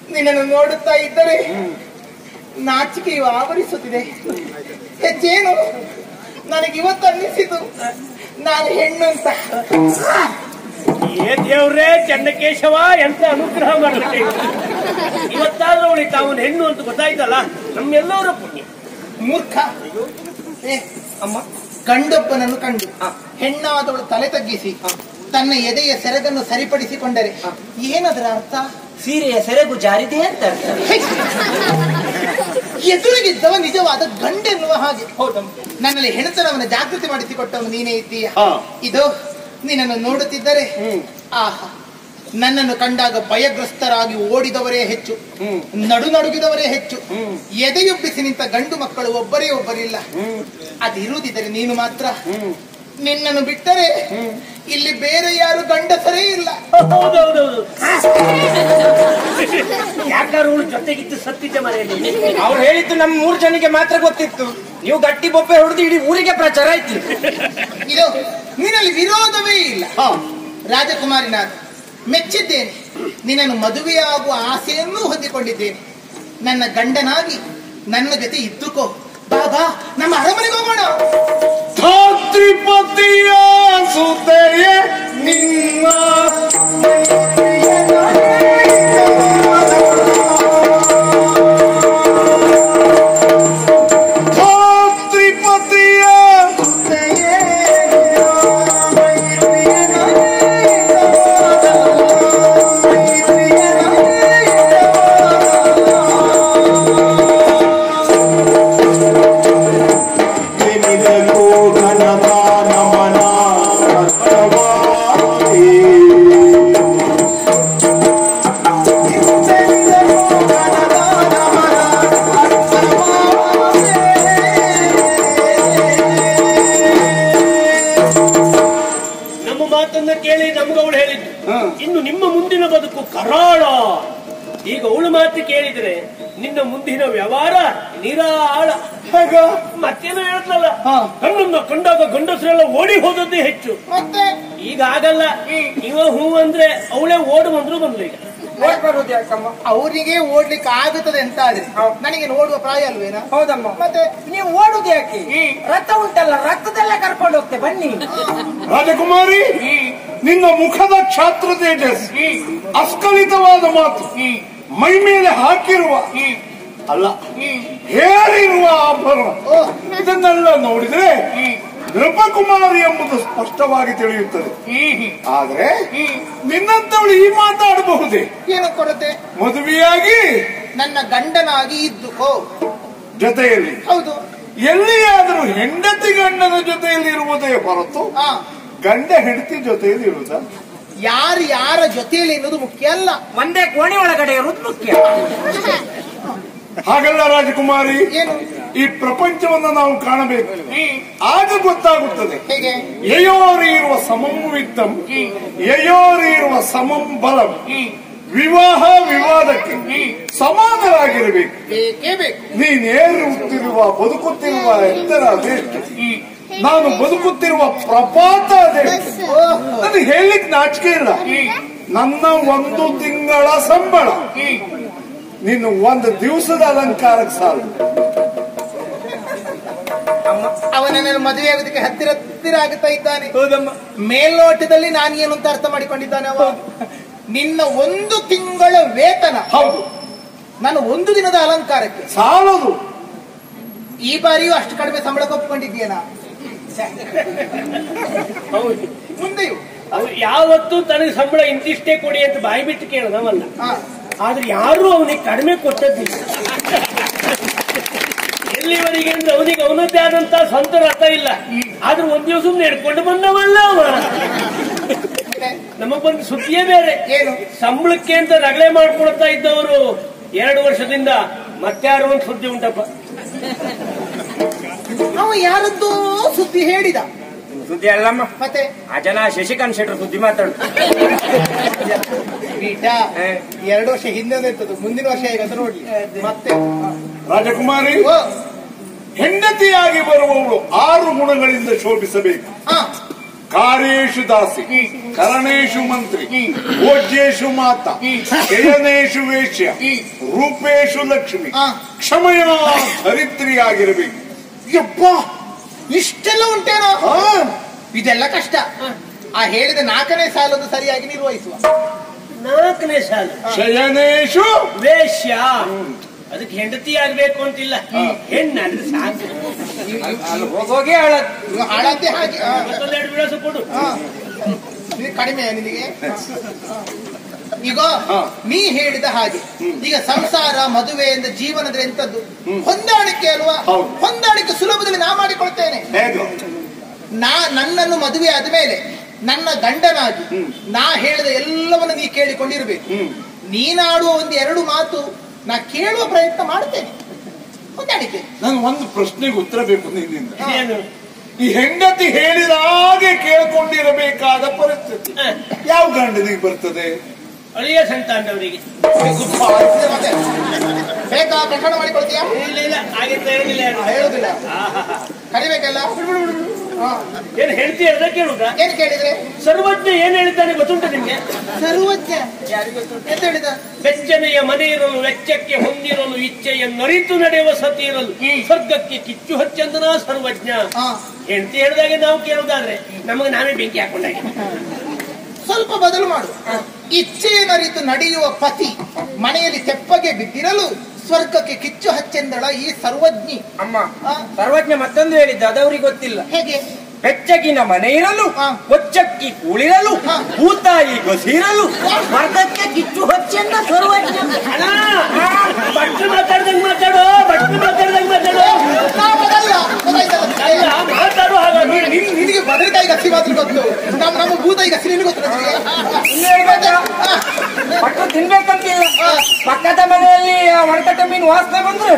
ನಿನ್ನನ್ನು ನೋಡುತ್ತಾ ಇದ್ದರೆ ನಾಚಿಕೆಯು ಆವರಿಸುತ್ತಿದೆ ಹೆಚ್ಚೇನು ನನಗೆ ಇವತ್ತು ಅನ್ನಿಸಿತು ನಾನು ಹೆಣ್ಣು ಅಂತ ಏ ದೇವ್ರೇ ಚನ್ನಕೇಶವ ಎಂತ ಅನುಗ್ರಹ ಮಾಡ್ಬಿಟ್ಟೆ ಇವತ್ತಾದ್ರೂ ಅವಳಿಗೆ ತಾವನ್ ಹೆಣ್ಣು ಅಂತ ಗೊತ್ತಾಯ್ತಲ್ಲ ನಮ್ಮೆಲ್ಲರ ಪುಣ್ಯ ಮೂರ್ಖ ಏ ಅಮ್ಮ ಗಂಡೊಬ್ಬನನ್ನು ಕಂಡು ಹೆಣ್ಣಾದವಳು ತಲೆ ತಗ್ಗಿಸಿ ತನ್ನ ಎದೆಯ ಸೆರಗನ್ನು ಸರಿಪಡಿಸಿಕೊಂಡರೆ ಏನದರ ಅರ್ಥ ಸೀರೆಯ ಸೆರಗು ಜಾರಿದೆ ಅಂತ ಅರ್ಥ. ಎದುರಿಗಿದ್ದವ ನಿಜವಾದ ಗಂಡೆನ್ನುವ ಹಾಗೆ ನನ್ನಲ್ಲಿ ಹೆಣತನವನ್ನು ಜಾಗೃತಿ ಮಾಡಿಸಿಕೊಟ್ಟವನು ನೀನೇ ಇದ್ದೀಯ ಹಾ. ಇದು ನಿನ್ನನ್ನು ನೋಡುತ್ತಿದ್ದರೆ ಆಹಾ ನನ್ನನ್ನು ಕಂಡಾಗ ಭಯಗ್ರಸ್ತರಾಗಿ ಓಡಿದವರೇ ಹೆಚ್ಚು ನಡು ನಡುಗಿದವರೇ ಹೆಚ್ಚು ಎದೆಯೊಬ್ಬಿಸಿ ನಿಂತ ಗಂಡು ಮಕ್ಕಳು ಒಬ್ಬರೇ ಒಬ್ಬರಿಲ್ಲ ಅದಿರುವುದಿದ್ದರೆ ನೀನು ಮಾತ್ರ ನಿನ್ನನ್ನು ಬಿಟ್ಟರೆ ಇಲ್ಲಿ ಬೇರೆ ಯಾರು ಗಂಡಸರೇ ಇಲ್ಲ ಹೌದೌದೌದು ಯಾಕಾರು ಅವಳು ಜೊತೆಗಿದ್ದು ಸತ್ತಿದ್ದ ಮನೆಯಲ್ಲಿ ಅವ್ರು ಹೇಳಿದ್ದು ನಮ್ಮ ಮೂರು ಜನಕ್ಕೆ ಮಾತ್ರ ಗೊತ್ತಿತ್ತು ನೀವು ಗಟ್ಟಿ ಬೊಬ್ಬೆ ಹೊಡೆದು ಇಡೀ ಊರಿಗೆ ಪ್ರಚಾರ ಆಯ್ತು ಇದು ನಿನ್ನಲ್ಲಿ ವಿರೋಧವೇ ಇಲ್ಲ ರಾಜಕುಮಾರಿ ನಾನು ಮೆಚ್ಚಿದ್ದೇನೆ ನಿನ್ನನ್ನು ಮದುವೆಯಾಗುವ ಆಸೆಯನ್ನೂ ಹೊಂದಿಕೊಂಡಿದ್ದೇನೆ ನನ್ನ ಗಂಡನಾಗಿ ನನ್ನ ಜೊತೆ ಇದ್ದುಕೋ ಬಾಬಾ ನಮ್ಮ ಅರಮನೆಗೆ ಹೋಗೋಣ ಧಾತ್ರಿಪತಿಯ ಸುತೆಯ ನಿಮ್ಮ ಧಾತ್ರಿಪತಿಯ ಎನಿದಲು ಘನದಾನ ಮನ ಕರ್ತವಾಗಿ. ನಮ್ಮ ಮಾತನ್ನ ಕೇಳಿ ನಮ್ಗವಳು ಹೇಳಿದ್ದು ಇನ್ನು ನಿಮ್ಮ ಮುಂದಿನ ಬದುಕು ಕರಾಳ ಈಗ ಅವಳು ಮಾತು ಕೇಳಿದ್ರೆ ನಿನ್ನ ಮುಂದಿನ ವ್ಯವಹಾರ ನಿರಾಳ ಮತ್ತೇನೋ ಹೇಳ್ತಲ್ಲ ಕಣ್ಣನ್ನ ಕಂಡಾಗ ಗಂಡಸರೆಲ್ಲ ಓಡಿ ಹೋದದ್ದೇ ಹೆಚ್ಚು ಮತ್ತೆ ಈಗ ಆಗಲ್ಲ ಇವ ಹೂ ಅಂದ್ರೆ ಅವಳೇ ಓಡು ಬಂದ್ರು ಬಂದ್ರು ಈಗ ಬರುದು ಯಾಕಮ್ಮ ಅವರಿಗೆ ಓಡ್ಲಿಕ್ಕೆ ಆಗುತ್ತದೆ ಅಂತ ಆದ್ರೆ ನನಗೆ ಓಡುವ ಪ್ರಾಯ ಅಲ್ವೇನಾ ಹೌದಮ್ಮ ಮತ್ತೆ ನೀವು ಓಡುದು ಯಾಕೆ ರಥ ಉಂಟಲ್ಲ ರಥದಲ್ಲ ಕರ್ಕೊಂಡು ಹೋಗ್ತೆ ಬನ್ನಿ ರಾಜಕುಮಾರಿ ನಿನ್ನ ಮುಖದ ಛಾತ್ರ ತೇಜಸ್ ಅಸ್ಖಲಿತವಾದ ಮಾತು ಮೈ ಮೇಲೆ ಹಾಕಿರುವ ಅಲ್ಲ ಹೇರಿರುವ ಆಭರಣ ಇದನ್ನೆಲ್ಲ ನೋಡಿದ್ರೆ ನೃಪಕುಮಾರಿ ಎಂಬುದು ಸ್ಪಷ್ಟವಾಗಿ ತಿಳಿಯುತ್ತದೆ ಆದ್ರೆ ನಿನ್ನಂತವಳು ಈ ಮಾತಾಡಬಹುದೇ ಏನು ಕೊರತೆ ಮದುವೆಯಾಗಿ ನನ್ನ ಗಂಡನಾಗಿ ಇದ್ದುಕೋ ಜೊತೆಯಲ್ಲಿ ಹೌದು ಎಲ್ಲಿಯಾದರೂ ಹೆಂಡತಿ ಗಂಡನ ಜೊತೆಯಲ್ಲಿ ಇರುವುದೇ ಹೊರತು ಆ ಗಂಡ ಹೆಂಡತಿ ಜೊತೆಯಲ್ಲಿ ಇರುವುದ ಯಾರು ಯಾರ ಜೊತೆಯಲ್ಲಿ ಎನ್ನುವುದು ಮುಖ್ಯ ಅಲ್ಲ ಒಂದೇ ಕೋಣೆ ಒಳಗಡೆ ಇರುವುದು ಮುಖ್ಯ ಹಾಗಲ್ಲ ರಾಜಕುಮಾರಿ ಏನು ಈ ಪ್ರಪಂಚವನ್ನು ನಾವು ಕಾಣಬೇಕು ಆಗ ಗೊತ್ತಾಗುತ್ತದೆ ಹೇಗೆ ಯಯೋರಿ ಇರುವ ಸಮಂ ವಿತ್ತಂ ಯಯೋರಿ ಇರುವ ಸಮಂ ಬಲಂ ವಿವಾಹ ವಿವಾದಕ್ಕೆ ಸಮಾನರಾಗಿರಬೇಕು ಬೇಕೇ ಬೇಕು ನೀನೇರುತ್ತಿರುವ ಬದುಕುತ್ತಿರುವ ಎತ್ತರ ಅದೆಷ್ಟು ನಾನು ಬದುಕುತ್ತಿರುವ ಪ್ರಪಾತ ಅದೆಷ್ಟು ನನಗೆ ಹೇಳಲಿಕ್ಕೆ ನಾಚಿಕೆ ಇಲ್ಲ ನನ್ನ ಒಂದು ತಿಂಗಳ ಸಂಬಳ ನೀನು ಒಂದು ದಿವಸದ ಅಲಂಕಾರಕ್ಕೆ ಸಾಲು ಅವನನ್ನು ಮದುವೆ ಆಗೋದಕ್ಕೆ ಹತ್ತಿರ ಹತ್ತಿರ ಆಗುತ್ತಾ ಇದ್ದಾನೆ ಹೌದಮ್ಮ ಮೇಲ್ನೋಟದಲ್ಲಿ ನಾನು ಏನು ಅಂತ ಅರ್ಥ ಮಾಡಿಕೊಂಡಿದ್ದಾನೆ ಅವ ನಿನ್ನ ಒಂದು ತಿಂಗಳ ವೇತನ ಹೌದು ನಾನು ಒಂದು ದಿನದ ಅಲಂಕಾರಕ್ಕೆ ಸಾಲದು ಈ ಬಾರಿಯೂ ಅಷ್ಟು ಕಡಿಮೆ ಸಂಬಳಕ್ಕೆ ಒಪ್ಕೊಂಡಿದ್ದೀಯನ ಹೌದು ಮುಂದೆಯೂ ಅವ್ರು ಯಾವತ್ತೂ ತನಗೆ ಸಂಬಳ ಇಂತಿಷ್ಟೇ ಕೊಡಿ ಅಂತ ಬಾಯಿ ಬಿಟ್ಟು ಕೇಳದವಲ್ಲ ಹಾ ಆದ್ರೆ ಯಾರು ಅವನಿಗೆ ಕಡಿಮೆ ಕೊಟ್ಟದ್ದಿಲ್ಲ ಎಲ್ಲಿವರೆಗೆ ಅಂದ್ರೆ ಅವನಿಗೆ ಅವನದ್ದೇ ಆದಂತ ಸ್ವಂತ ರಥ ಇಲ್ಲ ಆದ್ರೂ ಒಂದ್ ದಿವಸ ನಡ್ಕೊಂಡು ಬಂದವಲ್ಲ ಅವ ಮತ್ತೆ ನಮಗ್ ಬಂದ ಸುದ್ದಿಯೇ ಬೇರೆ ಏನು ಸಂಬಳಕ್ಕೆ ಅಂತ ರಗಳೆ ಮಾಡ್ಕೊಳ್ತಾ ಇದ್ದವರು ಎರಡು ವರ್ಷದಿಂದ ಮತ್ತಾರು ಒಂದು ಸುದ್ದಿ ಉಂಟಪ್ಪ ಅವ ಯಾರದ್ದೋ ಸುದ್ದಿ ಹೇಳಿದ ಸುದ್ದಿ ಅಲ್ಲಮ್ಮ ಮತ್ತೆ ಆ ಜನ ಶಶಿಕಾಂತ್ ಶೆಟ್ಟರ್ ಸುದ್ದಿ ಮಾತಾಡು ಬೀಟ ಎರಡು ವರ್ಷ ಹಿಂದೆ ಇರ್ತದೆ ಮುಂದಿನ ವರ್ಷ ಹೇಗಂತ ನೋಡಿ ಮತ್ತೆ ರಾಜಕುಮಾರಿ ಓ ಹೆಂಡತಿಯಾಗಿ ಬರುವವಳು ಆರು ಗುಣಗಳಿಂದ ಶೋಭಿಸಬೇಕು ಹಾ ಕಾರ್ಯೇಶು ದಾಸಿ ಕರಣೇಶು ಮಂತ್ರಿ ಭೋಜ್ಯೇಶು ಮಾತಾ ಶಯನೇಶು ವೇಶ್ಯ ರೂಪೇಶು ಲಕ್ಷ್ಮಿ ಆ. ಕ್ಷಮಯ ಧರಿತ್ರಿಯಾಗಿರಬೇಕು ಯಪ್ಪ ಇಷ್ಟೆಲ್ಲ ಉಂಟೇನೋ ಆ, ಇದೆಲ್ಲ ಕಷ್ಟ ಆ ಹೇಳಿದ ನಾಲ್ಕನೇ ಸಾಲನ್ನು ಸರಿಯಾಗಿ ನಿರ್ವಹಿಸುವ ನಾಲ್ಕನೇ ಸಾಲು ಶಯನೇಶು ವೇಶ್ಯ ಅದಕ್ಕೆ ಹೆಂಡತಿ ಆಗ್ಬೇಕು ಅಂತಿಲ್ಲ ಹೆಣ್ಣಾದ್ರೆ ಸಾಕು ಅಲ್ಲಿ ಹೋಗೋಗೆ ಹೇಳದ್ ಇವ ಹಾಳಾದ್ದೆ ಹಾಗೆ ಆ, ಮತ್ತೊಂದೆರಡು ವಿಳಾಸ ಕೊಡು ಆ. ಇದು ಕಡಿಮೆ ನಿನಗೆ ಈಗ ಹಾ. ನೀ ಹೇಳಿದ ಹಾಗೆ ಈಗ ಸಂಸಾರ ಮದುವೆ ಎಂದ ಜೀವನದ ಎಂತದ್ದು ಹೊಂದಾಣಿಕೆ ಅಲ್ವಾ ಹೌದು. ಹೊಂದಾಣಿಕೆ ಸುಲಭದಲ್ಲಿ ನಾ ಮಾಡಿಕೊಳ್ತೇನೆ ಹೇಗೆ ನಾ ನನ್ನನ್ನು ಮದುವೆ ಆದ ಮೇಲೆ ನನ್ನ ಗಂಡನಾಗಿ ನಾ ಹೇಳಿದ ಎಲ್ಲವನ್ನು ನೀ ಕೇಳಿಕೊಂಡಿರ್ಬೇಕು ನೀನಾಡುವ ಒಂದು ಎರಡು ಮಾತು ನಾ ಕೇಳುವ ಪ್ರಯತ್ನ ಮಾಡ್ತೇನೆ ಹೊಂದಾಣಿಕೆ ನಾನು ಒಂದು ಪ್ರಶ್ನೆಗೆ ಉತ್ತರ ಬೇಕು ನಿನ್ನಿಂದ ಏನು ಈ ಹೆಂಡತಿ ಹೇಳಿದ ಹಾಗೆ ಕೇಳ್ಕೊಂಡಿರಬೇಕಾದ ಪರಿಸ್ಥಿತಿ ಹ, ಯಾವ ಗಂಡನಿಗೆ ಬರ್ತದೆ ಅಳಿಯ ಸಂತಾನದವರಿಗೆ ಮತ್ತೆ ಬೇಕಾ ಪ್ರಕರಣ ಮಾಡಿಕೊಳ್ತೀಯಾ ಇಲ್ಲ ಇಲ್ಲ ಹಾಗೆ ಇರಲಿಲ್ಲ ಯಾರು. ಆ, ಹೇಳುದಿಲ್ಲ ಆಹಾಹಾ. ಕರಿಬೇಕಲ್ಲ ಹಾ. ಏನ್ ಹೇಳ್ತಿ ಹೇಳ್ದ ಕೇಳುದ ಏನ್ ಕೇಳಿದ್ರೆ ಸರ್ವಜ್ಞ ಏನ್ ಹೇಳಿದ್ದಾನೆ ಗೊತ್ತುಂಟ ನಿಮ್ಗೆ ಸರ್ವಜ್ಞ ಎಂತ ಹೇಳಿದ ಬೆಚ್ಚನೆಯ ಮನೆ ಇರಲು ವೆಚ್ಚಕ್ಕೆ ಹೊಂದಿರಲು ಇಚ್ಛೆಯನ್ನರಿತು ನಡೆಯುವ ಸತಿ ಇರಲು ಸ್ವರ್ಗಕ್ಕೆ ಕಿಚ್ಚು ಹಚ್ಚಂದನ ಸರ್ವಜ್ಞ ಹಾ ಹೆಂಡತಿ ಹೇಳಿದಾಗೆ ನಾವು ಕೇಳುದಾದ್ರೆ ನಮಗೆ ನಾವೇ ಬೆಂಕಿ ಹಾಕೊಂಡಾಗೆ ಸ್ವಲ್ಪ ಬದಲು ಮಾಡು ಇಚ್ಛೆಯನ್ನರಿತು ನಡೆಯುವ ಪತಿ ಮನೆಯಲ್ಲಿ ತೆಪ್ಪಗೆ ಬಿದ್ದಿರಲು ಸ್ವರ್ಗಕ್ಕೆ ಕಿಚ್ಚು ಹಚ್ಚೆಂದಳ ಈ ಸರ್ವಜ್ಞಿ ಅಮ್ಮ ಆ, ಸರ್ವಜ್ಞ ಮತ್ತೊಂದು ಹೇಳಿದ್ದು ಅದವ್ರಿಗೆ ಗೊತ್ತಿಲ್ಲ ಹೇಗೆ ಬೆಚ್ಚಗಿನ ಮನೆ ಇರಲು ಹಾ. ಕೊಚ್ಚಕ್ಕಿ ಕೂಳಿರಲು ಹಾ. ಭೂತಾಯಿ ಗೊಸಿರಲು ಸ್ವರ್ಗಕ್ಕೆ ಕಿಚ್ಚು ಹಚ್ಚೆಂದ ಸರ್ವಜ್ಞ ಅಣ್ಣ ಭಟ್ರು ಮಾತಾಡ್ದಂಗ್ ಮಾತಾಡೋ ಭಟ್ರು ಮಾತಾಡ್ದಂಗ್ ಮಾತಾಡೋ ನಾವು ಅದಲ್ಲ, ಗೊತ್ತಾಯ್ತಲ್ಲ? ಅಲ್ಲ ಮಾತಾಡು ಹಾಗಾಗಿ ನಿನ್- ನಿನ್- ನಿನಗೆ ಬದನೆಕಾಯಿ ಗಸಿ ಮಾತ್ರ ಗೊತ್ತು ನಮ್ಮ ನಮ್ಮ ಭೂತಾಯಿ ಗಸಿ ನಿನಗೆ ಗೊತ್ತು ನನಗೆ. ಇನ್ನು ಹೇಳ್ಬೇಕಾ? ಭಟ್ರು ತಿನ್ಬೇಕಂತಿಲ್ಲ ಪಕ್ಕದ ಮನೆಯಲ್ಲಿ ಆ ಒಣಕಟ್ಟ ಮೀನು ವಾಸನೆ ಬಂದ್ರೆ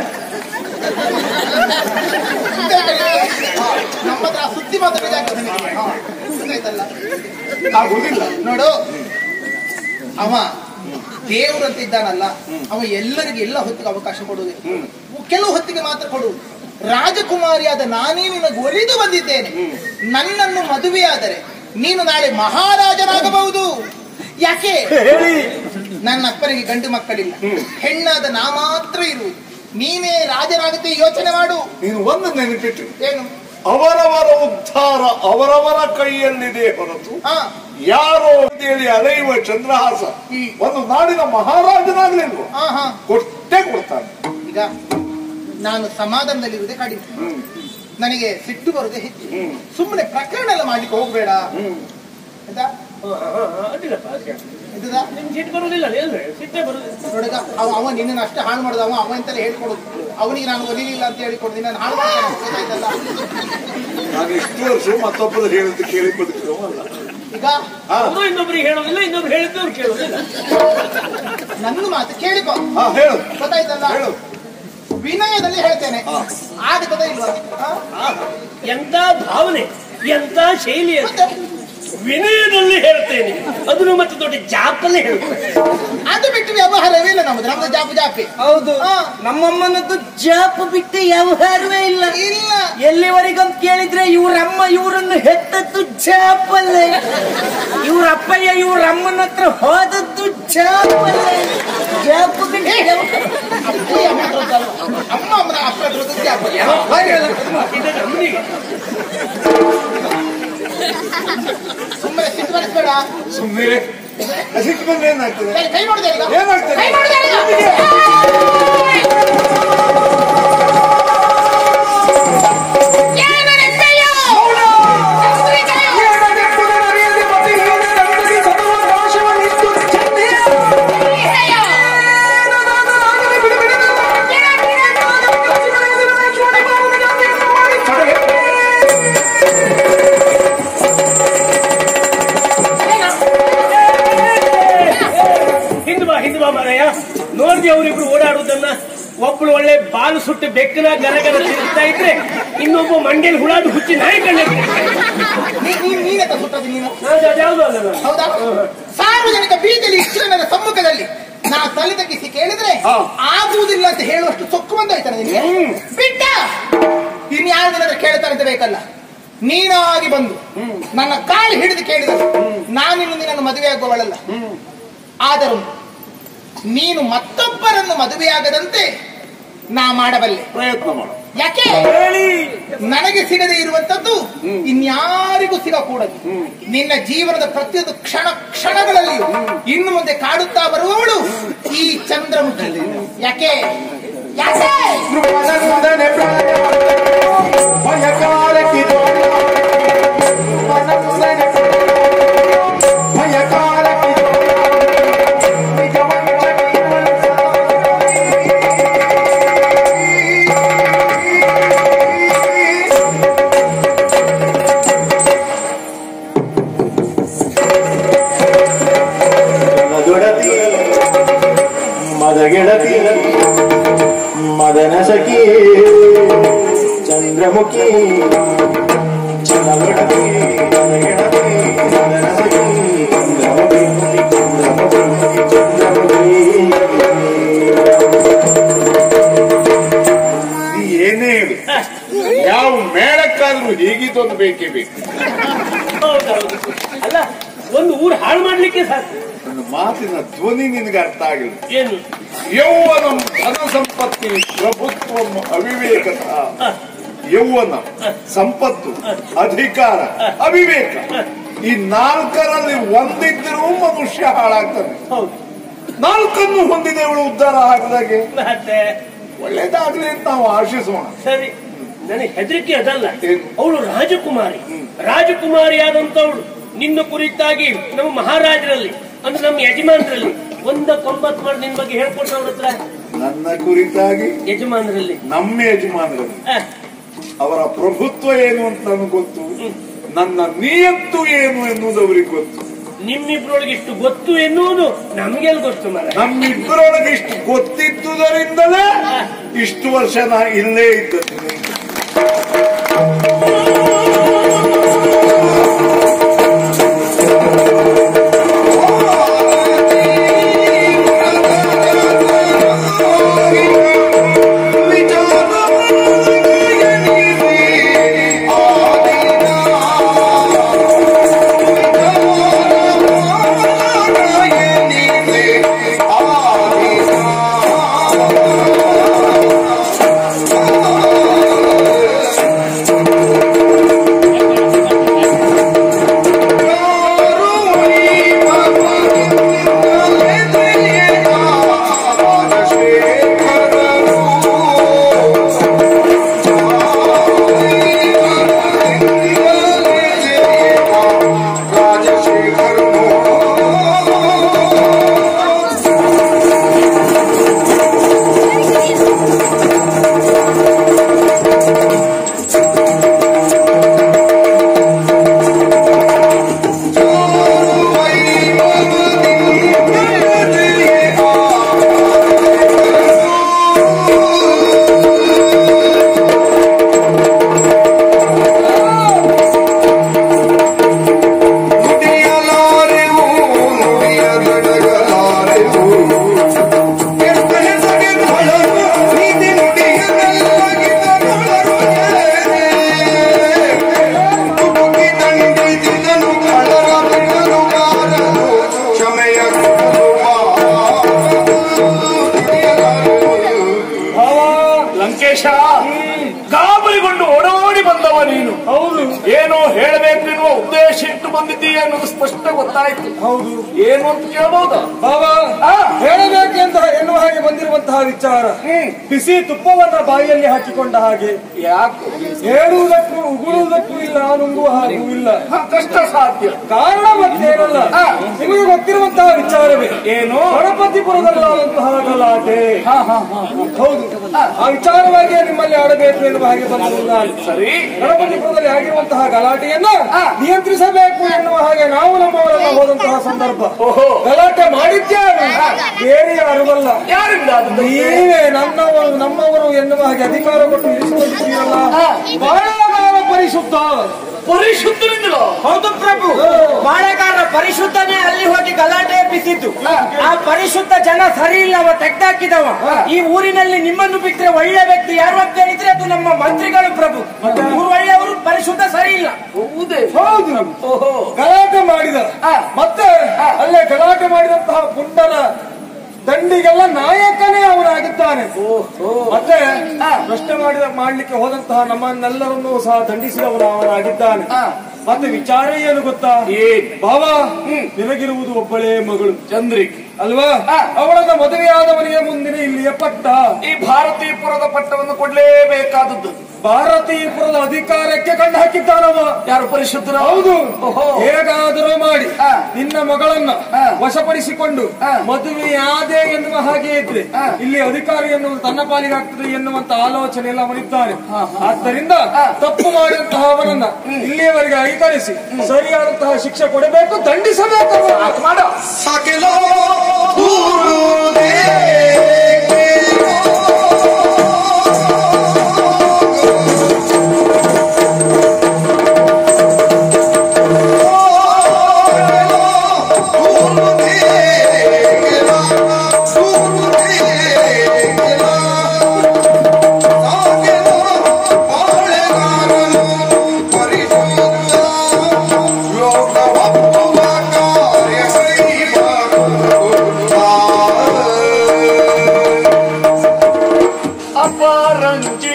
ಹಾ, ನಮ್ಮ ಹತ್ರ ಆ ಸುದ್ದಿ ಮಾತ್ರ ನಿಜ ಆಗ್ತದೆ ನಿನಗೆ. ಹಾ, ಗೊತ್ತಾಯ್ತಲ್ಲ ಆಗುದಿಲ್ಲ ನೋಡು ಅವ ದೇವರು ಅಂತ ಇದ್ದಾನಲ್ಲ ಅವ ಎಲ್ಲರಿಗೆ ಎಲ್ಲ ಹೊತ್ತಿಗೆ ಅವಕಾಶ ಕೊಡುವುದಿಲ್ಲ ಕೆಲವು ಹೊತ್ತಿಗೆ ಮಾತ್ರ ಕೊಡುವುದು ರಾಜಕುಮಾರಿಯಾದ ನಾನೇ ನಿನಗೆ ಒಲಿದು ಬಂದಿದ್ದೇನೆ ನನ್ನನ್ನು ಮದುವೆಯಾದರೆ ನೀನು ನಾಳೆ ಮಹಾರಾಜನಾಗಬಹುದು ಯಾಕೆ ಹೇಳಿ ನನ್ನ ಅಪ್ಪನಿಗೆ ಗಂಡು ಮಕ್ಕಳಿಲ್ಲ ಹೆಣ್ಣಾದ ನಾ ಮಾತ್ರ ಇರುವುದು ನೀನೇ ರಾಜನಾಗುತ್ತೆ ಯೋಚನೆ ಮಾಡು ನೀನು ಒಂದು ನೆನಪಿಟ್ಟು ಏನು ಅವರವರ ಉದ್ಧಾರ ಅವರವರ ಕೈಯಲ್ಲಿದೆ ಹೊರತು ಹಾ ಯಾರೋ ಅಂತೇಳಿ ಅಲೆಯುವ ಚಂದ್ರಹಾಸ ಒಂದು ನಾಡಿನ ಮಹಾರಾಜನಾಗ್ಲಿಲ್ವ ಹಾ ಹಾ ಕೊಟ್ಟೇ ಕೊಡ್ತಾನೆ ಈಗ ನಾನು ಸಮಾಧಾನದಲ್ಲಿರುವುದೇ ಕಡಿಮೆ ನನಗೆ ಸಿಟ್ಟು ಬರುದೇ ಹೆಚ್ಚು ಸುಮ್ಮನೆ ಪ್ರಕರಣ ಎಲ್ಲ ಮಾಡ್ಲಿಕ್ಕೆ ಹೋಗ್ಬೇಡ ಆಯ್ತಾ ಅಡ್ಡಿಲ್ಲಪ್ಪ ಅದಕ್ಕೆ. ಇದ್ದದಾ? ನಿಮ್ ಸಿಟ್ಟು ಬರುದಿಲ್ಲ ಅಂದ್ರೆ ಸಿಟ್ಟೇ ಬರುದಿಲ್ಲ ನೋಡಿಗ ಅವ ಅವ ನಿನ್ನನ್ನು ಅಷ್ಟೇ ಹಾಳು ಮಾಡುದು ಅವ ಅವ ಎಂತೆಲ್ಲ ಹೇಳ್ಕೊಡುದು ಅವನಿಗೆ ನಾನು ಒಲಿಲಿಲ್ಲ ಅಂತ ಹೇಳಿಕೊಡುದು ನಾನು ಹಾಳು ಮಾಡ್ತೇನೆ ಗೊತ್ತಾಯ್ತಲ್ಲ ನಾನು ಇಷ್ಟು ವರ್ಷ ಮತ್ತೊಬ್ಬರು ಹೇಳಿದ್ದು ಕೇಳಿ ಬದುಕಿರೋವಲ್ಲ ಈಗ ಹಾ ಅವರು ಇನ್ನೊಬ್ರಿಗೆ ಹೇಳೋದಿಲ್ಲ ಇನ್ನೊಬ್ರು ಹೇಳಿದ್ದವ್ರು ಕೇಳೋದಿಲ್ಲ ನನ್ನ ಮಾತು ಕೇಳಿಕೊ ಹಾ ಹೇಳು ಗೊತ್ತಾಯ್ತಲ್ಲ ಹೇಳು ವಿನಯದಲ್ಲಿ ಹೇಳ್ತೇನೆ ಹಾ. ಆಗುತ್ತದ ಇಲ್ವಾ ಹಾ? ಆಹಾ, ಎಂತ ಭಾವನೆ ಎಂತ ಶೈಲಿ ಅದು. ಮತ್ತೆ ವಿನಯದಲ್ಲಿ ಹೇಳ್ತೇನೆ ಅದನ್ನು ಮತ್ತೆ ದೊಡ್ಡ ಜಾಪಲ್ಲೇ ಹೇಳ್ತೇನೆ ಅದು ಬಿಟ್ಟು ವ್ಯವಹಾರವೇ ಇಲ್ಲ ನಮ್ಮದು ನಮ್ದು ಜಾಪು ಜಾಪಿ ಹೌದು ಹಾ. ನಮ್ಮಮ್ಮನದ್ದು ಜಾಪ ಬಿಟ್ಟು ವ್ಯವಹಾರವೇ ಇಲ್ಲ ಇಲ್ಲ ಎಲ್ಲಿವರೆಗಂತ ಕೇಳಿದ್ರೆ ಇವ್ರಮ್ಮ ಇವರನ್ನು ಹೆತ್ತದ್ದು ಜಾಪಲ್ಲೇ ಇವ್ರ ಅಪ್ಪಯ್ಯ ಇವ್ರ ಅಮ್ಮನ ಹತ್ರ ಹೋದದ್ದು ಜಾಪಲ್ಲೇ ಜಾಪ ಬಿಟ್ಟು ವ್ಯವಹಾರ. ಅಪ್ಪಯ್ಯ ಮಾತ್ರ ಅಂತಲ್ಲ. ಅಮ್ಮ ಅಮ್ಮನ ಅಪ್ಪನ ಹತ್ರ ಜಾಪು ಇದು ನಮ್ಮನಿಗೆ ಸುಮ್ಮನೆ ಸಿಟ್ಟು ಬರಿಸ್ಬೇಡ ಸುಮ್ಮನೆ ಸಿಟ್ಟು ಬಂದ್ರೆ ಏನಾಗ್ತದೆ ಕೈ- ಕೈ ನೋಡಿದೆ ಈಗ ಏನಾಗ್ತದೆ ಕೈ ನೋಡಿದೆ ಈಗ? ಹಿಂದ್ ಬಾ ಹಿಂದ್ ಬಾ ಮಾರಯ್ಯ ನೋಡ್ದಿ ಅವರಿಬ್ರು ಓಡಾಡುವುದನ್ನ ಒಬ್ಳು ಒಳ್ಳೆ ಬಾಲು ಸುಟ್ಟು ಬೆಕ್ಕನ ಗರಗರ ತಿರುಗ್ತಾ ಇದ್ರೆ ಇನ್ನೊಬ್ಬ ಮಂಡ್ಯಲ್ಲಿ ಹುಳಾದು ಹುಚ್ಚಿ ನಾಯಿ ಕಂಡೆ ನೀ- ನೀ- ನೀನೆಂತ ಸುಟ್ಟದ್ದು ನೀನು ಯಾವ್ದು ಅಲ್ಲ ನಾನು. ಹೌದಾ ಸಾರ್ವಜನಿಕ ಬೀದಿಯಲ್ಲಿ ಇಷ್ಟು ಜನರ ಸಮ್ಮುಖದಲ್ಲಿ ನಾ ತಲೆ ತಗ್ಗಿಸಿ ಕೇಳಿದ್ರೆ ಹಾ. ಆಗುವುದಿಲ್ಲ ಅಂತ ಹೇಳುವಷ್ಟು ಸೊಕ್ಕು ಬಂದೋಯ್ತಾನೆ ನಿನಗೆ ಬಿಟ್ಟ ಇನ್ಯಾವ ದಿನ ಕೇಳ್ತಾರೆ ಅಂತ ಬೇಕಲ್ಲ ನೀನಾಗಿ ಬಂದು ನನ್ನ ಕಾಲು ಹಿಡಿದು ಕೇಳಿದರು ನಾನಿನ್ನು ನಿನ್ನನ್ನು ಮದುವೆ ಆಗುವವಳಲ್ಲ ಆದರೂ ನೀನು ಮತ್ತೊಬ್ಬರನ್ನು ಮದುವೆಯಾಗದಂತೆ ನಾ ಮಾಡಬಲ್ಲೆ ಪ್ರಯತ್ನ ಮಾಡು ಯಾಕೆ ನನಗೆ ಸಿಗದೆ ಇರುವಂತದ್ದು ಇನ್ಯಾರಿಗೂ ಸಿಗಕೂಡದು ನಿನ್ನ ಜೀವನದ ಪ್ರತಿಯೊಂದು ಕ್ಷಣ ಕ್ಷಣಗಳಲ್ಲಿಯೂ ಇನ್ನು ಮುಂದೆ ಕಾಡುತ್ತಾ ಬರುವವಳು ಈ ಚಂದ್ರಮುಖಿ ಯಾಕೆ ಯಾಕೆ ಮನಸ್ಸನೆ ಪ್ರಾಯ ಭಯಕಾಲಕ್ಕಿದು ಮನಸ್ಸನೆ ಭಯಕಾಲಕ್ಕಿದು ನಿಜವಂಚನೆಯ ಮಧುರತಿ ಮದಗೆಳತಿ ಮದನ ಸಖಿ ಚಂದ್ರಮುಖಿ ಚಂದ್ರಗಣತಿ ಮದಗೆಳತಿ ಮದನ ಸಖಿ ಚಂದ್ರಮುಖಿ ಚಂದ್ರಮುಖಿ ಚಂದ್ರಮುಖಿ ಏನೇ ಹೇಳು ಯಾವ ಮೇಳಕ್ಕಾದ್ರೂ ಹೀಗಿದ್ದೊಂದು ಬೇಕೇ ಬೇಕು ಹೌದೌದು ಅಲ್ಲ ಒಂದು ಊರು ಹಾಳು ಮಾಡ್ಲಿಕ್ಕೆ ಸಾಕು ನನ್ನ ಮಾತಿನ ಧ್ವನಿ ನಿನಗೆ ಅರ್ಥ ಆಗಿಲ್ಲ ಏನು ಯೌವನ ಧನ ಸಂಪತ್ತಿ ಪ್ರಭುತ್ವ ಅವಿವೇಕತ ಯೌವನ ಸಂಪತ್ತು ಅಧಿಕಾರ ಅವಿವೇಕ ಈ ನಾಲ್ಕರಲ್ಲಿ ಒಂದಿದ್ದರೂ ಮನುಷ್ಯ ಹಾಳಾಗ್ತಾನೆ ಹೌದು ನಾಲ್ಕನ್ನು ಹೊಂದಿದವಳು ಉದ್ಧಾರ ಆಗದಾಗೆ ಮತ್ತೆ ಒಳ್ಳೇದಾಗ್ಲಿ ಅಂತ ನಾವು ಆಶಿಸೋಣ ಸರಿ ನನಗೆ ಹೆದರಿಕೆ ಅದಲ್ಲ ಏನು? ಅವಳು ರಾಜಕುಮಾರಿ ರಾಜಕುಮಾರಿ ಆದಂತವಳು ನಿನ್ನ ಕುರಿತಾಗಿ ನಮ್ಮ ಮಹಾರಾಜರಲ್ಲಿ ಅಂದ್ರೆ ನಮ್ಮ ಯಜಮಾನರಲ್ಲಿ ಒಂದ ಕೊಂಬತ್ ಮಾಡಿ ನಿನ್ ಬಗ್ಗೆ ಹೇಳ್ಕೊಟ್ಟ ಅವ್ರ ಹತ್ರ ನನ್ನ ಕುರಿತಾಗಿ ಯಜಮಾನರಲ್ಲಿ ನಮ್ಮ ಯಜಮಾನರು ಆ, ಅವರ ಪ್ರಭುತ್ವ ಏನು ಅಂತ ನನಗೆ ಗೊತ್ತು ನನ್ನ ನಿಯತ್ತು ಏನು ಎನ್ನುವುದು ಅವರಿಗೆ ಗೊತ್ತು ನಿಮ್ಮಿಬ್ರೊಳಗೆ ಇಷ್ಟು ಗೊತ್ತು ಎನ್ನುವುದು ನಮ್ಗೆಲ್ ಗೊತ್ತು ಮರ ನಮ್ಮಿಬ್ಬರೊಳಗೆ ಇಷ್ಟು ಗೊತ್ತಿದ್ದುದರಿಂದಲೇ ಇಷ್ಟು ವರ್ಷ ನಾ ಇಲ್ಲೇ ಇದ್ದದ್ದು ಲಂಕೇಶ ಗಾಬರಿಗೊಂಡು ಓಡೋಡಿ ಬಂದವ ನೀನು ಹೌದು ಏನೋ ಹೇಳಬೇಕೆನ್ನುವ ಉದ್ದೇಶ ಇಟ್ಟು ಬಂದಿದ್ದೀಯ ಅನ್ನೋದು ಸ್ಪಷ್ಟ ಗೊತ್ತಾಯ್ತು ಹೌದು ಏನು ಅಂತ ಕೇಳಬಹುದಾ ಬಾಬಾ ಆ. ಹೇಳಬೇಕೆಂತ ಎನ್ನುವ ಹಾಗೆ ಬಂದಿರುವಂತಹ ವಿಚಾರ ಬಿಸಿ ತುಪ್ಪವನ್ನ ಬಾಯಿಯಲ್ಲಿ ಹಾಕಿಕೊಂಡ ಹಾಗೆ ಯಾಕೆ ಹೇಳುವುದಕ್ಕೂ ಉಗುಳುವುದಕ್ಕೂ ಇಲ್ಲ ನುಂಗುವ ಹಾಗೂ ಇಲ್ಲ ಕಷ್ಟ ಸಾಧ್ಯ ಕಾರಣ ಮತ್ತೇನಲ್ಲ ನಿಮಗೆ ಗೊತ್ತಿರುವಂತಹ ವಿಚಾರವೇ ಏನು ಗಣಪತಿಪುರದಲ್ಲಾದಂತಹ ಗಲಾಟೆ ಹೌದು ಆ ವಿಚಾರವಾಗಿ ನಿಮ್ಮಲ್ಲಿ ಆಡಬೇಕು ಎನ್ನುವ ಹಾಗೆ ಬಂದದ್ದು ನಾನು ಸರಿ ಗಣಪತಿಪುರದಲ್ಲಿ ಆಗಿರುವಂತಹ ಗಲಾಟೆಯನ್ನ ನಿಯಂತ್ರಿಸಬೇಕು ಎನ್ನುವ ಹಾಗೆ ನಾವು ನಮ್ಮವರೆಲ್ಲ ಹೋದಂತಹ ಸಂದರ್ಭ ಓಹೋ ಗಲಾಟೆ ಮಾಡಿದ್ಯಾರು ಬೇರೆ ಯಾರುವಲ್ಲ ಯಾರಿಂದ ಅದು ನೀವೇ ನನ್ನವರು ನಮ್ಮವರು ಎನ್ನುವ ಹಾಗೆ ಅಧಿಕಾರ ಕೊಟ್ಟು ಇರಿಸುವಂತೀರಲ್ಲ ಬಹಳ ಕಾಲ ಪರಿಶುದ್ಧ ಪರಿಶುದ್ಧರಿಂದಲೋ ಹೌದು ಪ್ರಭು ಬಾಳೆಗಾರರ ಪರಿಶುದ್ಧನೇ ಅಲ್ಲಿ ಹೋಗಿ ಗಲಾಟೆ ಎಬ್ಬಿಸಿದ್ದು ಆ ಪರಿಶುದ್ಧ ಜನ ಸರಿ ಇಲ್ಲ ಅವ ತೆಗ್ದಾಕಿದವ ಈ ಊರಿನಲ್ಲಿ ನಿಮ್ಮನ್ನು ಬಿಟ್ಟರೆ ಒಳ್ಳೆ ವ್ಯಕ್ತಿ ಯಾರು ಅಂತ ಹೇಳಿದ್ರೆ ಅದು ನಮ್ಮ ಮಂತ್ರಿಗಳು ಪ್ರಭು ಊರು ಒಳ್ಳೆಯವರು ಪರಿಶುದ್ಧ ಸರಿ ಇಲ್ಲ ಹೌದೇ ಹೌದು ಓಹೋ ಗಲಾಟೆ ಮಾಡಿದ ಮತ್ತೆ ಅಲ್ಲೇ ಗಲಾಟೆ ಮಾಡಿದಂತಹ ಪುಂಡನ ದಂಡಿಗೆಲ್ಲ ನಾಯಕನೇ ಅವನಾಗಿದ್ದಾನೆ ಮತ್ತೆ ಪ್ರಶ್ನೆ ಮಾಡಿದ ಮಾಡ್ಲಿಕ್ಕೆ ಹೋದಂತಹ ನಮ್ಮನ್ನೆಲ್ಲರನ್ನೂ ಸಹ ದಂಡಿಸಿದವನು ಅವನಾಗಿದ್ದಾನೆ ಮತ್ತೆ ವಿಚಾರ ಏನು ಗೊತ್ತಾ ಬಾವ ನಿನಗಿರುವುದು ಒಬ್ಬಳೇ ಮಗಳು ಚಂದ್ರಿಕ್ ಅಲ್ವಾ ಅವಳನ್ನ ಮದುವೆಯಾದವನಿಗೆ ಮುಂದಿನ ಇಲ್ಲಿಯ ಪಟ್ಟ ಈ ಭಾರತೀಪುರದ ಪಟ್ಟವನ್ನು ಕೊಡ್ಲೇಬೇಕಾದದ್ದು ಭಾರತೀಪುರದ ಅಧಿಕಾರಕ್ಕೆ ಕಣ್ಣು ಹಾಕಿದ್ದಾನವ ಯಾರು ಪರಿಶುದ್ಧರ ಹೌದು ಓಹೋ. ಹೇಗಾದರೂ ಮಾಡಿ ಹಾ. ನಿನ್ನ ಮಗಳನ್ನ ಹಾ. ವಶಪಡಿಸಿಕೊಂಡು ಹಾ. ಮದುವೆಯಾದೆ ಎನ್ನುವ ಹಾಗೆ ಇದ್ರೆ ಇಲ್ಲಿ ಅಧಿಕಾರ ಎನ್ನುವುದು ತನ್ನ ಪಾಲಿಗಾಗ್ತದೆ ಎನ್ನುವಂತ ಆಲೋಚನೆಯಲ್ಲಿ ಅವನಿದ್ದಾನೆ ಆದ್ದರಿಂದ ತಪ್ಪು ಮಾಡಿದಂತಹ ಅವನನ್ನ ಇಲ್ಲಿಯವರೆಗೆ ಅಧಿಕರಿಸಿ ಸರಿಯಾದಂತಹ ಶಿಕ್ಷೆ ಕೊಡಬೇಕು ದಂಡಿಸಬೇಕು ಅವನನ್ನ. ಮಾಡ ಅಪರಂಜಿ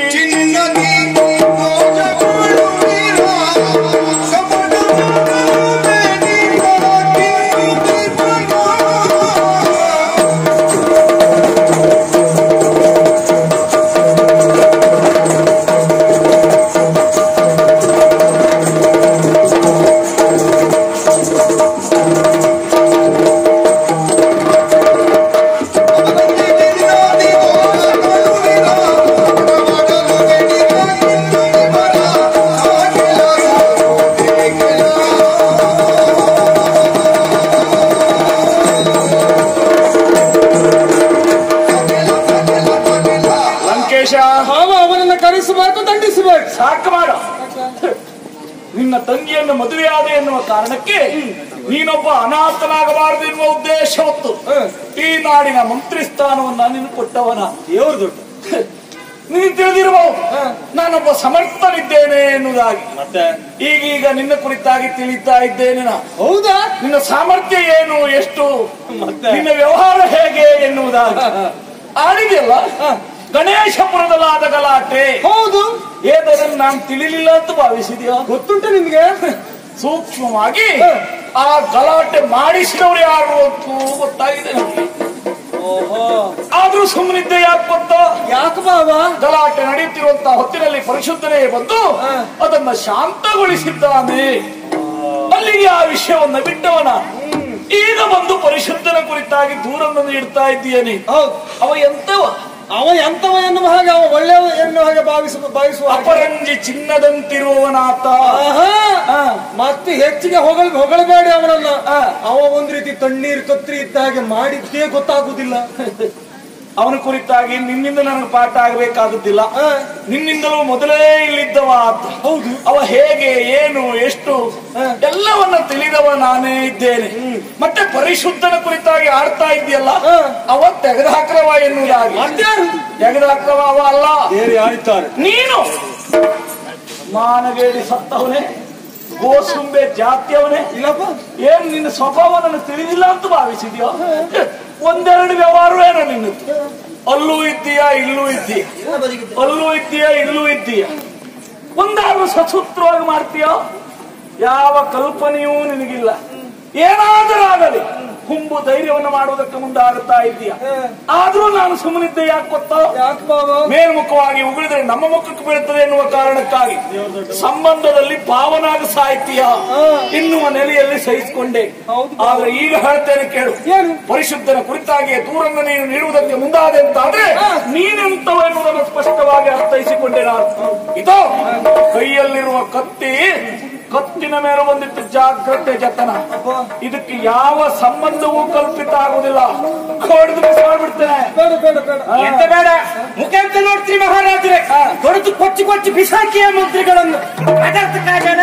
ಲಂಕೇಶ ಭಾವ ಅವನನ್ನ ಕರೆಸಬೇಕು ದಂಡಿಸಬೇಕು ಸಾಕು ಮಾಡ ನಿನ್ನ ತಂಗಿಯನ್ನು ಮದುವೆಯಾದೆ ಎನ್ನುವ ಕಾರಣಕ್ಕೆ ನೀನೊಬ್ಬ ಅನಾಥನಾಗಬಾರದು ಎನ್ನುವ ಉದ್ದೇಶ ಹೊತ್ತು ಈ ನಾಡಿನ ಮಂತ್ರಿ ಸ್ಥಾನವನ್ನ ನೀನು ಕೊಟ್ಟವನ ದೇವ್ರ ದೊಡ್ಡ ನೀನು ತಿಳಿದಿರಬಹುದು ನಾನೊಬ್ಬ ಸಮರ್ಥನಿದ್ದೇನೆ ಎನ್ನುವುದಾಗಿ ಮತ್ತೆ ಈಗೀಗ ನಿನ್ನ ಕುರಿತಾಗಿ ತಿಳಿತಾ ಇದ್ದೇನೆ ನಾ ಹೌದಾ ನಿನ್ನ ಸಾಮರ್ಥ್ಯ ಏನು ಎಷ್ಟು ಮತ್ತೆ? ನಿನ್ನ ವ್ಯವಹಾರ ಹೇಗೆ ಎನ್ನುವುದಾಗಿ ಆಡಿದೆಯಲ್ಲ ಗಣೇಶಪುರದಲ್ಲಾದ ಗಲಾಟೆ ಹೌದು ಏದನ್ನು ನಾನು ತಿಳಿಲಿಲ್ಲ ಅಂತ ಭಾವಿಸಿದ್ಯೋ ಗೊತ್ತುಂಟು ನಿಮ್ಗೆ ಸೂಕ್ಷ್ಮವಾಗಿ ಆ ಗಲಾಟೆ ಮಾಡಿಸಿದವರು ಯಾರು ಅಂತ ಗೊತ್ತಾಗಿದೆ ನನಗೆ ಆದ್ರೂ ಸುಮ್ಮನಿದ್ದೆ ಯಾಕೆ ಗೊತ್ತಾ ಯಾಕೆ ಬಾವ ಗಲಾಟೆ ನಡೆಯುತ್ತಿರುವಂತಹ ಹೊತ್ತಿನಲ್ಲಿ ಪರಿಶುದ್ಧನೇ ಬಂದು ಅದನ್ನ ಶಾಂತಗೊಳಿಸಿದ್ದಾನೆ ಅಲ್ಲಿಗೆ ಆ ವಿಷಯವನ್ನ ಬಿಟ್ಟವನ ಈಗ ಬಂದು ಪರಿಶುದ್ಧನ ಕುರಿತಾಗಿ ದೂರನ್ನು ನೀಡ್ತಾ ಇದ್ದೀಯನಿ ಹೌದು ಅವ ಎಂತವ ಅವ ಎಂತವ ಎನ್ನುವ ಹಾಗೆ ಅವ ಒಳ್ಳೆಯ ಎನ್ನುವ ಹಾಗೆ ಭಾವಿಸುವ ಭಾವಿಸುವ ಹಾಗೆ. ಅಪರಂಜಿ ಚಿನ್ನದಂತಿರುವವನಾತ ಆಹಾ. ಮತ್ತೆ ಹೆಚ್ಚಿಗೆ ಹೊಗಳ ಹೊಗಳಬೇಡಿ ಅವನನ್ನ ಅವ ಒಂದ್ ರೀತಿ ತಣ್ಣೀರ್ ಕತ್ರಿ ಇದ್ದ ಹಾಗೆ ಮಾಡಿದ್ದೇ ಗೊತ್ತಾಗುದಿಲ್ಲ ಅವನ ಕುರಿತಾಗಿ ನಿನ್ನಿಂದ ನನಗೆ ಪಾಠ ಆಗಬೇಕಾಗುತ್ತಿಲ್ಲ ನಿನ್ನಿಂದಲೂ ಮೊದಲೇ ಇಲ್ಲಿದ್ದವ ಆತ ಹೌದು ಅವ ಹೇಗೆ ಏನು ಎಷ್ಟು ಎಲ್ಲವನ್ನ ತಿಳಿದವ ನಾನೇ ಇದ್ದೇನೆ ಮತ್ತೆ ಪರಿಶುದ್ಧನ ಕುರಿತಾಗಿ ಆಡ್ತಾ ಇದೆಯಲ್ಲ ಅವ ತೆಗೆದುಹಾಕ್ರವ ಎನ್ನುವುದಾಗಿ ಮತ್ಯಾರು ತೆಗೆದುಹಾಕ್ರವ ಅವ ಅಲ್ಲ ಬೇರೆ ಯಾರಿದ್ದಾರೆ ನೀನು ಮಾನಗೇಡಿ ಸತ್ತವನೇ ಗೋಸುಂಬೆ ಜಾತಿಯವನೇ ಇಲ್ಲಪ್ಪ ಏನ್ ನಿನ್ನ ಸ್ವಭಾವ ನನಗೆ ತಿಳಿದಿಲ್ಲ ಅಂತ ಭಾವಿಸಿದ್ಯೋ ಒಂದೆರಡು ವ್ಯವಹಾರವೇನೋ ನಿನ್ನದು ಅಲ್ಲೂ ಇದ್ದೀಯಾ ಇಲ್ಲೂ ಇದ್ದೀಯ ಅಲ್ಲೂ ಇದ್ದೀಯಾ ಇಲ್ಲೂ ಇದ್ದೀಯ ಒಂದಾದ್ರೂ ಸಸೂತ್ರವಾಗಿ ಮಾಡ್ತೀಯೋ ಯಾವ ಕಲ್ಪನೆಯೂ ನಿನಗಿಲ್ಲ ಏನಾದರೂ ಆಗಲಿ ಹುಂಬು ಧೈರ್ಯವನ್ನು ಮಾಡುವುದಕ್ಕೆ ಮುಂದಾಗುತ್ತಾ ಇದ್ದೀಯ ಆದ್ರೂ ನಾನು ಸುಮ್ಮನಿದ್ದೆ ಯಾಕೆ ಗೊತ್ತೋ ಯಾಕೆ ಬಾವ ಮೇಲ್ಮುಖವಾಗಿ ಉಗುಳಿದ್ರೆ ನಮ್ಮ ಮುಖಕ್ಕೆ ಬೀಳುತ್ತದೆ ಎನ್ನುವ ಕಾರಣಕ್ಕಾಗಿ ಸಂಬಂಧದಲ್ಲಿ ಪಾವನಾಗ ಸಾಹಿತ್ಯ ಎನ್ನುವ ನೆಲೆಯಲ್ಲಿ ಸಹಿಸಿಕೊಂಡೆ ಆದ್ರೆ ಈಗ ಹೇಳ್ತೇನೆ ಕೇಳು ಏನು? ಪರಿಶುದ್ಧನ ಕುರಿತಾಗಿ ದೂರನ್ನು ನೀನು ನೀಡುವುದಕ್ಕೆ ಮುಂದಾದೆ ಅಂತಾದ್ರೆ ನೀನೆಂತವ ಎನ್ನುವುದನ್ನು ಸ್ಪಷ್ಟವಾಗಿ ಅರ್ಥೈಸಿಕೊಂಡೆ ನಾನು ಇದು ಕೈಯಲ್ಲಿರುವ ಕತ್ತಿ ಕತ್ತಿನ ಮೇಲೆ ಬಂದಿತ್ತು ಜಾಗ್ರತೆ ಜತನ ಇದಕ್ಕೆ ಯಾವ ಸಂಬಂಧವೂ ಕಲ್ಪಿತ ಆಗುದಿಲ್ಲ ಹೊಡೆದು ಬಿಸಾಡ್ಬಿಡ್ತೇನೆ ಬೇಡ ಬೇಡ ಬೇಡ ಎಂತ ಬೇಡ ಮುಖ ಅಂತ ನೋಡ್ತೀರಿ ಮಹಾರಾಜರೇ ಹೊಡೆದು ಕೊಚ್ಚಿ ಕೊಚ್ಚಿ ಬಿಸಾಕಿಯ ಮಂತ್ರಿಗಳನ್ನು ಅದರ್ಥಕ್ಕಾಗಣ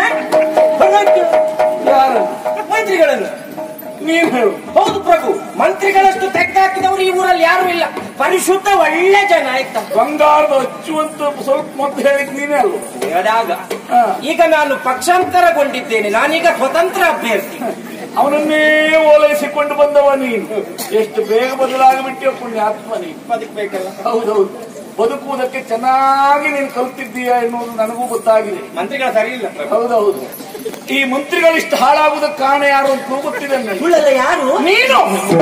ಯಾರು ಮಂತ್ರಿಗಳನ್ನು ನೀನ್ ಹೇಳು ಹೌದು ಪ್ರಭು ಮಂತ್ರಿಗಳಷ್ಟು ತೆಗ್ದಾಕಿದವರು ಈ ಊರಲ್ಲಿ ಯಾರು ಇಲ್ಲ ಪರಿಶುದ್ಧ ಒಳ್ಳೆ ಜನ ಆಯ್ತಾ ಬಂಗಾರದ ಹಚ್ಚುವಂತ ಸ್ವಲ್ಪ ಮೊದಲು ಹೇಳಿದ್ ನೀನೇ ಅಲ್ವ ಬೇಡಾಗ ಈಗ ನಾನು ಪಕ್ಷಾಂತರಗೊಂಡಿದ್ದೇನೆ ನಾನೀಗ ಸ್ವತಂತ್ರ ಅಭ್ಯರ್ಥಿ ಅವನನ್ನೇ ಓಲೈಸಿಕೊಂಡು ಬಂದವ ನೀನು ಎಷ್ಟು ಬೇಗ ಬದಲಾಗಿಬಿಟ್ಟಿಯ ಪುಣ್ಯಾತ್ಮ ನೀನು ಬದುಕಬೇಕಲ್ಲ ಹೌದೌದು ಬದುಕುವುದಕ್ಕೆ ಚೆನ್ನಾಗಿ ನೀನು ಕಲ್ತಿದ್ದೀಯ ಎನ್ನುವುದು ನನಗೂ ಗೊತ್ತಾಗಿದೆ ಮಂತ್ರಿಗಳು ಸರಿ ಇಲ್ಲ ಪ್ರಭು ಹೌದೌದು ಈ ಮಂತ್ರಿಗಳಿಷ್ಟು ಹಾಳಾಗುವುದಕ್ಕೆ ಕಾರಣ ಯಾರು ಅಂತ ಗೊತ್ತಿದೆ ನನಗೆ ಸುಳ್ಳಲ್ಲ ಯಾರು ನೀನು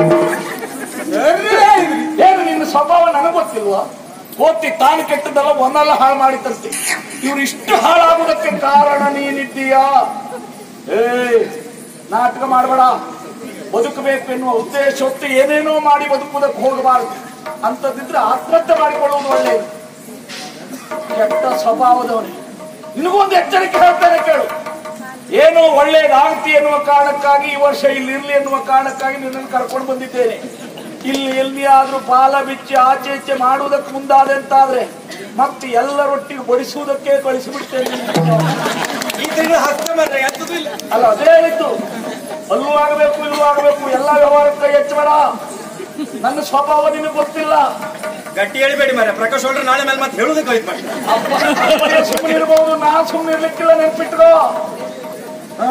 ಏನು ನಿನ್ನ ಸ್ವಭಾವ ನನಗೆ ಗೊತ್ತಿಲ್ವಾ ಓದ್ತಿ ತಾನು ಕೆಟ್ಟದಲ್ಲ ಒಂದಲ್ಲ ಹಾಳು ಮಾಡಿತಂತೆ ಇವ್ರು ಇಷ್ಟು ಹಾಳಾಗುವುದಕ್ಕೆ ಕಾರಣ ನೀನಿದ್ದೀಯಾ ಏ ನಾಟಕ ಮಾಡಬೇಡ ಬದುಕಬೇಕು ಎನ್ನುವ ಉದ್ದೇಶ ಹೊತ್ತು ಏನೇನೋ ಮಾಡಿ ಬದುಕುವುದಕ್ಕೆ ಹೋಗಬಾರದು ಅಂತದಿದ್ರೆ ಆತ್ಮಹತ್ಯೆ ಮಾಡಿಕೊಳ್ಳುವುದು ಒಳ್ಳೆಯದು ಕೆಟ್ಟ ಸ್ವಭಾವದವನೇ ನಿನಗೊಂದು ಎಚ್ಚರಿಕೆ ಹೇಳ್ತಾನೆ ಕೇಳು ಏನೋ ಒಳ್ಳೇದಾಗ್ತಿ ಎನ್ನುವ ಕಾರಣಕ್ಕಾಗಿ ಈ ವರ್ಷ ಇಲ್ಲಿ ಇರ್ಲಿ ಎನ್ನುವ ಕಾರಣಕ್ಕಾಗಿ ನಿನ್ನನ್ನು ಕರ್ಕೊಂಡು ಬಂದಿದ್ದೇನೆ ಇಲ್ಲಿ ಎಲ್ಲಿಯಾದ್ರೂ ಬಾಲ ಬಿಚ್ಚಿ ಆಚೆ ಈಚೆ ಮಾಡುವುದಕ್ಕೆ ಮುಂದಾದೆ ಅಂತಾದ್ರೆ ಮತ್ತೆ ಎಲ್ಲರೊಟ್ಟಿಗೆ ಬಡಿಸುವುದಕ್ಕೆ ಕಳಿಸಿಬಿಡ್ತೇನೆ ನಿನ್ನನ್ನು. ಈ ತಿಂಗಳು ಹತ್ತು ಮಾತ್ರ ಎತ್ತದು ಇಲ್ಲ ಅಲ್ಲ ಅದೇ ಹೇಳಿದ್ದು ಅಲ್ಲೂ ಆಗಬೇಕು ಇಲ್ಲೂ ಆಗಬೇಕು ಎಲ್ಲ ವ್ಯವಹಾರಕ್ಕೆ ಹೆಚ್ಚಬೇಡ ನನ್ನ ಸ್ವಭಾವ ನಿನಗೆ ಗೊತ್ತಿಲ್ಲ ಗಟ್ಟಿ ಹೇಳ್ಬೇಡಿ ಮಾರ ಪ್ರಕಾಶ್ ಹೊಡ್ರೆ ನಾಳೆ ಮೇಲೆ ಮತ್ತೆ ಹೇಳುದಕ್ಕೆ ಹೋಯ್ತು ಮಾಡಿ ಸುಮ್ಮನೆ ಇರಬಹುದು ನಾ ಸುಮ್ಮನೆ ಇರ್ಲಿಕ್ಕಿಲ್ಲ ನೆನ್ಪಿಟ್ಕೋ ಹಾ.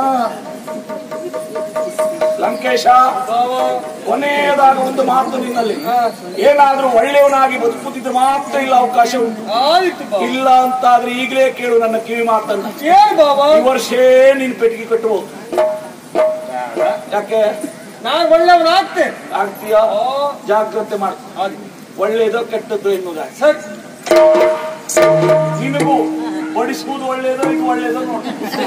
ಲಂಕೇಶ ಕೊನೆಯದಾದ ಒಂದು ಮಾತು ನಿನ್ನಲ್ಲಿ ಏನಾದ್ರೂ ಒಳ್ಳೆಯವನಾಗಿ ಬದುಕುತ್ತಿದ್ರೆ ಮಾತ್ರ ಇಲ್ಲ ಅವಕಾಶ ಉಂಟು ಆಯ್ತು ಬಾಬಾ ಇಲ್ಲ ಅಂತಾದ್ರೆ ಈಗಲೇ ಕೇಳು ನನ್ನ ಕಿವಿ ಮಾತನ್ನ ಏನ್ ಬಾಬಾ ಈ ವರ್ಷೇ ನೀನ್ ಪೆಟ್ಟಿಗೆ ಕಟ್ಟಬಹುದು ಯಾಕೆ ನಾನ್ ಒಳ್ಳೆಯವನಾಗ್ತೇನೆ ಆಗ್ತೀಯ ಜಾಗ್ರತೆ ಮಾಡ್ತೀನಿ ಒಳ್ಳೇದೋ ಕೆಟ್ಟದ್ದು ಎನ್ನುವುದಾಗಿ ಸರಿ ನಿನಗೂ ಬಡಿಸುವುದು ಒಳ್ಳೇದೋ ಇದು ಒಳ್ಳೇದೋ ನೋಡಿ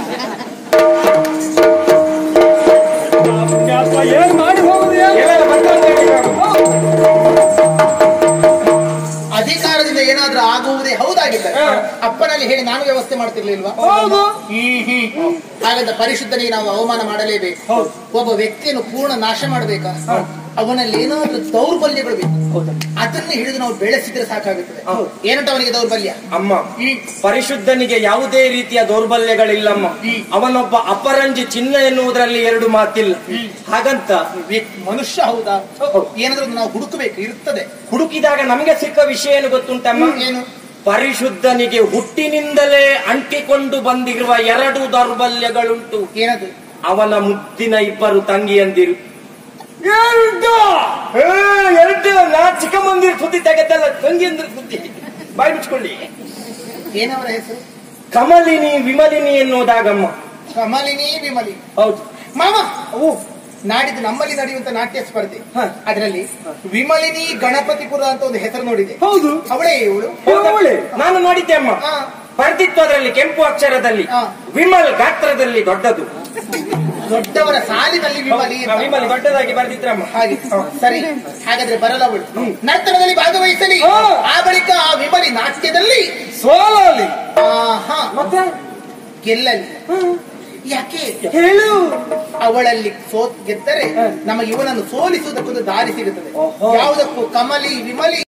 ಏನ್ ಮಾಡಿ ಹೋಗುದು ಏನು ಅಧಿಕಾರದಿಂದ ಏನಾದ್ರೂ ಆಗುವುದೇ ಹೌದಾಗಿದ್ದರೆ ಅಪ್ಪನಲ್ಲಿ ಹೇಳಿ ನಾನು ವ್ಯವಸ್ಥೆ ಮಾಡ್ತಿರ್ಲಿಲ್ವಾ ಹೌದು ಹ್ಮ್ ಹ್ಮ್ ಹಾಗಾದ್ರೆ ಪರಿಶುದ್ಧನಿಗೆ ನಾವು ಅವಮಾನ ಮಾಡಲೇಬೇಕು ಒಬ್ಬ ವ್ಯಕ್ತಿಯನ್ನು ಪೂರ್ಣ ನಾಶ ಮಾಡಬೇಕಾ ಅವನಲ್ಲಿ ಏನಾದ್ರೂ ದೌರ್ಬಲ್ಯಗಳು ಬೇಕು ಅದನ್ನು ಹಿಡಿದು ನಾವು ಬೆಳೆಸಿದ್ರೆ ಸಾಕಾಗುತ್ತದೆ ಏನಂತ ಅವನಿಗೆ ದೌರ್ಬಲ್ಯ ಅಮ್ಮ ಪರಿಶುದ್ಧನಿಗೆ ಯಾವುದೇ ರೀತಿಯ ದೌರ್ಬಲ್ಯಗಳಿಲ್ಲಮ್ಮ ಅವನೊಬ್ಬ ಅಪರಂಜಿ ಚಿನ್ನ ಎನ್ನುವುದರಲ್ಲಿ ಎರಡು ಮಾತಿಲ್ಲ ಹಾಗಂತ ವ್ಯಕ್ತಿ- ಮನುಷ್ಯ ಹೌದಾ ಏನಾದ್ರೂ ಒಂದು ನಾವು ಹುಡುಕಬೇಕು ಇರ್ತದೆ ಹುಡುಕಿದಾಗ ನಮಗೆ ಸಿಕ್ಕ ವಿಷಯ ಏನು ಗೊತ್ತುಂಟಮ್ಮ ಏನು ಪರಿಶುದ್ಧನಿಗೆ ಹುಟ್ಟಿನಿಂದಲೇ ಅಂಟಿಕೊಂಡು ಬಂದಿರುವ ಎರಡು ದೌರ್ಬಲ್ಯಗಳುಂಟು ಏನದು ಅವನ ಮುದ್ದಿನ ಇಬ್ಬರು ತಂಗಿಯಂದಿರು ಎರಡು ಏ, ಎರಡು ನಾ ಚಿಕ್ಕ ಮಂದಿರ ಸುದ್ದಿ ತೆಗೆದಲ್ಲ ತಂಗಿಯಂದಿರ ಸುದ್ದಿ ಬಾಯಿ ಮುಚ್ಕೊಳ್ಳಿ ಏನವರ ಹೆಸರು ಕಮಲಿನಿ ವಿಮಲಿನಿ ಎನ್ನುವುದಾಗಮ್ಮ ಕಮಲಿನಿ ವಿಮಲಿ ಹೌದು ಮಾಮ ನಾಡಿದ್ದು ನಮ್ಮಲ್ಲಿ ನಡೆಯುವಂತ ನಾಟ್ಯ ಸ್ಪರ್ಧೆ ಹ. ಅದರಲ್ಲಿ ವಿಮಲಿನಿ ಗಣಪತಿಪುರ ಅಂತ ಒಂದು ಹೆಸರು ನೋಡಿದೆ ಹೌದು ಅವಳೇ ಇವಳು ಹೌದಾ? ನಾನು ನೋಡಿದ್ದೆ ಅಮ್ಮ ಹಾ. ಬರ್ದಿತ್ತು ಅದರಲ್ಲಿ ಕೆಂಪು ಅಕ್ಷರದಲ್ಲಿ ಹಾ. ವಿಮಲ್ ಗಾತ್ರದಲ್ಲಿ ದೊಡ್ಡದು ದೊಡ್ಡವರ ಸಾಲಿನಲ್ಲಿ ವಿಮಲಿ ಆ, ಅಂತ. ವಿಮಲ್ ದೊಡ್ಡದಾಗಿ ಬರ್ದಿದ್ರಮ್ಮ ಹಾಗೆ ಸರಿ ಹಾಗಾದ್ರೆ ಬರಲವಳು ನರ್ತನದಲ್ಲಿ ಭಾಗವಹಿಸಲಿ ಹಾ. ಆ ಬಳಿಕ ಆ ವಿಮಲಿ ನಾಟ್ಯದಲ್ಲಿ ಸೋಲಲಿ ಆಹಾ ಮತ್ತೆ ಗೆಲ್ಲಲಿ ಯಾಕೆ ಹೇಳು ಅವಳಲ್ಲಿ ಸೋತ್ ಗೆದ್ದರೆ ನಮಗೆ ಇವನನ್ನು ಸೋಲಿಸುವುದಕ್ಕೊಂದು ದಾರಿ ಸಿಗುತ್ತದೆ ಯಾವುದಕ್ಕೂ ಕಮಲಿ ವಿಮಲಿ